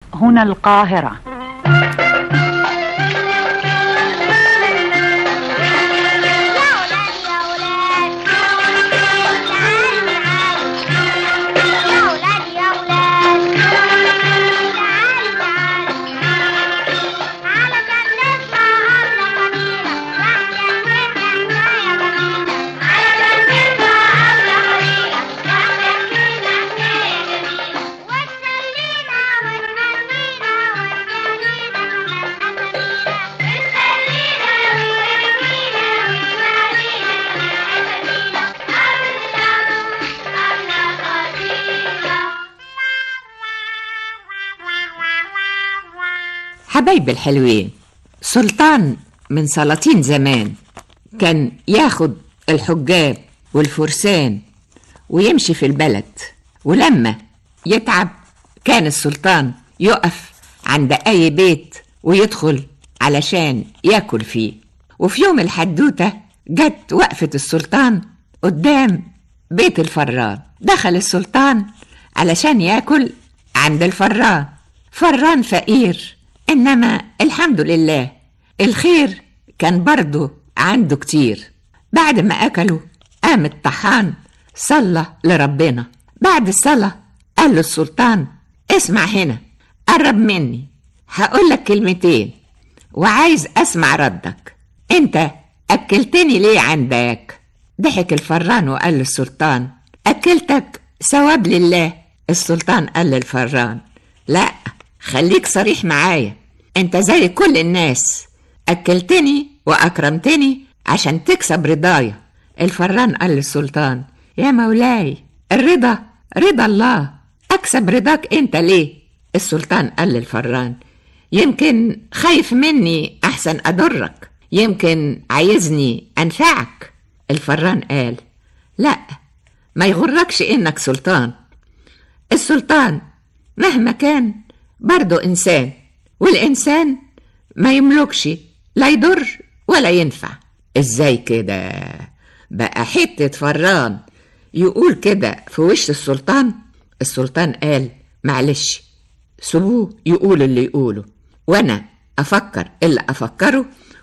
هنا القاهرة حبايب الحلوين سلطان من سلاطين زمان كان ياخد الحجاب والفرسان ويمشي في البلد ولما يتعب كان السلطان يقف عند أي بيت ويدخل علشان ياكل فيه وفي يوم الحدوتة جت وقفة السلطان قدام بيت الفران دخل السلطان علشان ياكل عند الفران فران فقير إنما الحمد لله الخير كان برضه عنده كتير بعد ما أكلوا قام الطحان صلى لربنا بعد الصلاة قال له السلطان اسمع هنا قرب مني هقول لك كلمتين وعايز أسمع ردك أنت أكلتني ليه عندك ضحك الفران وقال للسلطان أكلتك ثواب لله السلطان قال للفران لا خليك صريح معايا انت زي كل الناس اكلتني واكرمتني عشان تكسب رضايا الفران قال للسلطان يا مولاي الرضا رضا الله اكسب رضاك انت ليه السلطان قال للفران يمكن خايف مني احسن اضرك يمكن عايزني انفعك الفران قال لا ما يغركش انك سلطان السلطان مهما كان برضه انسان والإنسان ما يملكش لا يضر ولا ينفع ازاي كده بقى حتة فران يقول كده في وش السلطان السلطان قال معلش سيبوه يقول اللي يقوله وانا افكر اللي افكره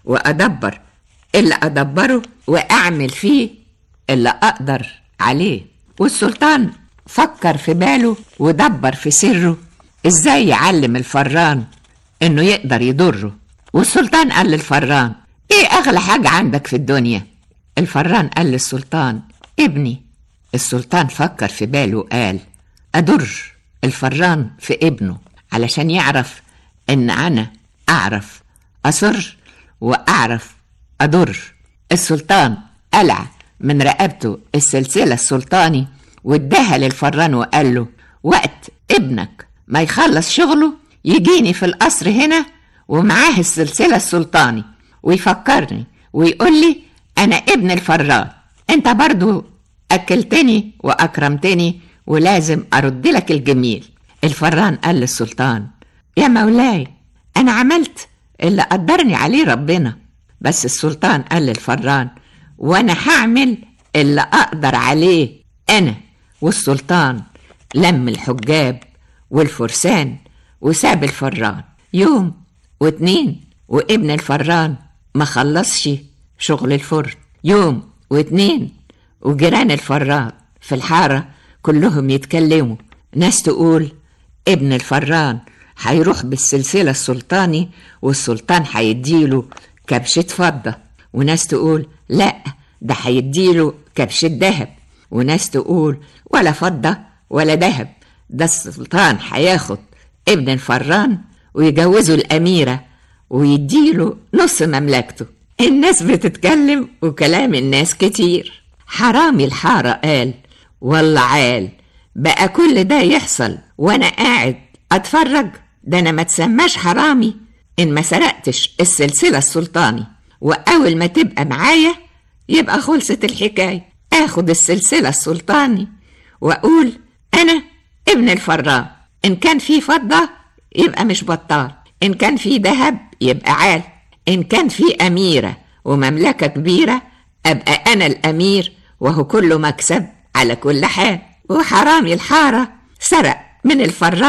وادبر اللي ادبره واعمل فيه اللي اقدر عليه والسلطان فكر في باله ودبر في سره ازاي يعلم الفران انه يقدر يضره والسلطان قال للفران ايه اغلى حاجة عندك في الدنيا الفران قال للسلطان ابني السلطان فكر في باله وقال أضر الفران في ابنه علشان يعرف ان انا اعرف اصر واعرف اضر السلطان قلع من رقبته السلسلة السلطاني واداها للفران وقال له وقت ابنك ما يخلص شغله يجيني في القصر هنا ومعاه السلسلة السلطاني ويفكرني ويقول لي أنا ابن الفران أنت برضو أكلتني وأكرمتني ولازم أرد لك الجميل الفران قال للسلطان يا مولاي أنا عملت اللي قدرني عليه ربنا بس السلطان قال للفران وأنا هعمل اللي أقدر عليه أنا والسلطان لم الحجاب والفرسان وساب الفران يوم واتنين وابن الفران ما خلصش شغل الفرن يوم واتنين وجيران الفران في الحارة كلهم يتكلموا ناس تقول ابن الفران هيروح بالسلسلة السلطاني والسلطان هيديله كبشة فضة وناس تقول لا ده هيديله كبشة دهب وناس تقول ولا فضة ولا دهب ده السلطان هياخد ابن الفران ويجوزه الأميرة ويديله نص مملكته الناس بتتكلم وكلام الناس كتير حرامي الحارة قال والله عال بقى كل ده يحصل وانا قاعد اتفرج ده انا ما تسماش حرامي ان ما سرقتش السلسلة السلطاني واول ما تبقى معايا يبقى خلصت الحكاية اخد السلسلة السلطاني واقول انا ابن الفران ان كان في فضة يبقى مش بطال ان كان في ذهب يبقى عال ان كان في اميرة ومملكة كبيرة ابقى انا الامير وهو كله مكسب على كل حال وحرامي الحارة سرق من الفران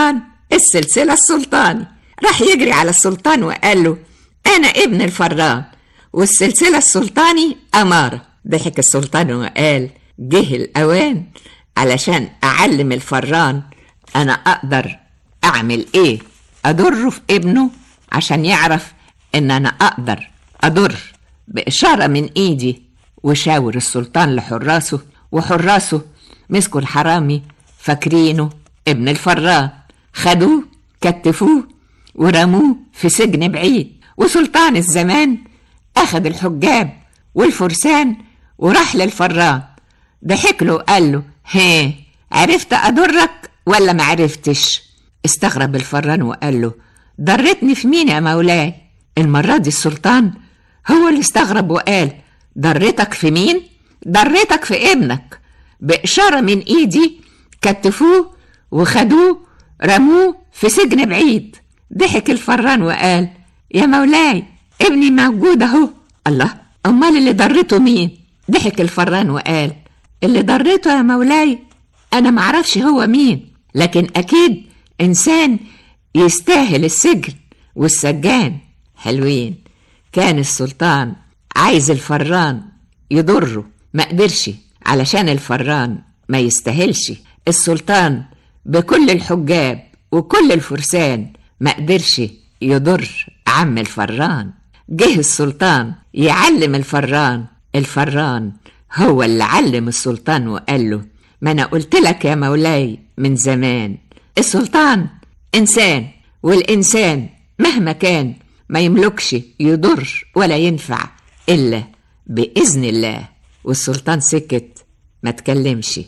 السلسلة السلطاني راح يجري على السلطان وقال له أنا ابن الفران والسلسلة السلطاني أمارة ضحك السلطان وقال جه الأوان علشان أعلم الفران أنا أقدر أعمل إيه أضره في ابنه عشان يعرف إن أنا أقدر أضر بإشارة من إيدي وشاور السلطان لحراسه وحراسه مسكوا الحرامي فاكرينه ابن الفران خدوه كتفوه ورموه في سجن بعيد وسلطان الزمان أخد الحجاب والفرسان وراح للفران ضحك له وقال له هي عرفت أضرك ولا ما عرفتش استغرب الفران وقال له ضرتني في مين يا مولاي المرة دي السلطان هو اللي استغرب وقال ضرتك في مين ضرتك في ابنك بإشارة من إيدي كتفوه وخدوه رموه في سجن بعيد ضحك الفران وقال يا مولاي ابني موجود اهو الله امال اللي ضرته مين ضحك الفران وقال اللي ضرته يا مولاي انا معرفش هو مين لكن اكيد انسان يستاهل السجن والسجان حلوين كان السلطان عايز الفران يضره ما قدرش علشان الفران ما يستاهلش السلطان بكل الحجاب وكل الفرسان ما قدرش يضر عم الفران جه السلطان يعلم الفران الفران هو اللي علم السلطان وقال له ما انا قلت لك يا مولاي من زمان السلطان انسان والانسان مهما كان ما يملكش يضر ولا ينفع الا باذن الله والسلطان سكت ما تكلمش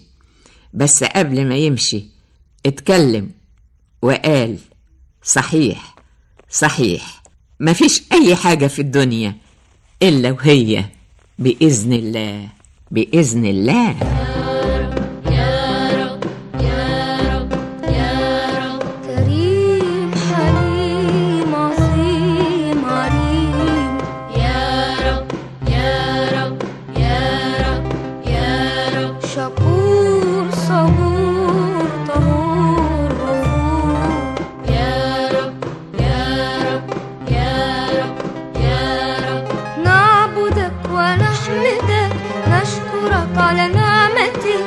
بس قبل ما يمشي اتكلم وقال صحيح صحيح مفيش أي حاجة في الدنيا إلا وهي بإذن الله بإذن الله كريم حليم عظيم عليم شكور صبور طهور غفور نعبدك ونحمدك نشكرك على نعمتك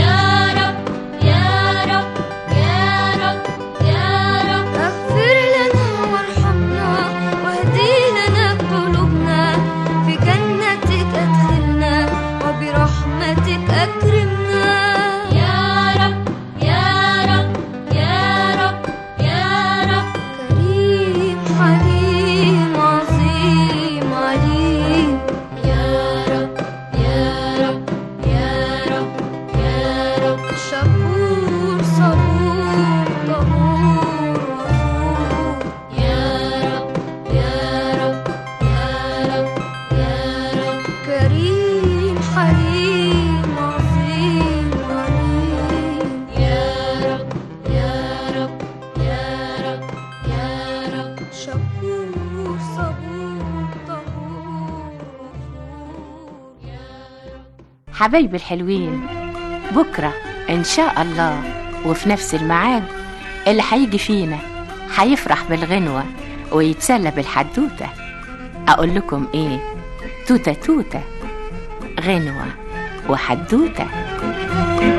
اغفر لنا وارحمنا واهدي لنا قلوبنا في جنتك ادخلنا وبرحمتك اكرمنا كريم حليم عظيم عليم شكور صبور طهور غفور كريم حليم عظيم عليم شكور صبور طهور غفور حبايبي الحلوين بكرة إن شاء الله وفي نفس الميعاد اللي هيجي فينا هيفرح بالغنوة ويتسلى بالحدوتة أقول لكم إيه توتة توتة غنوة وحدوتة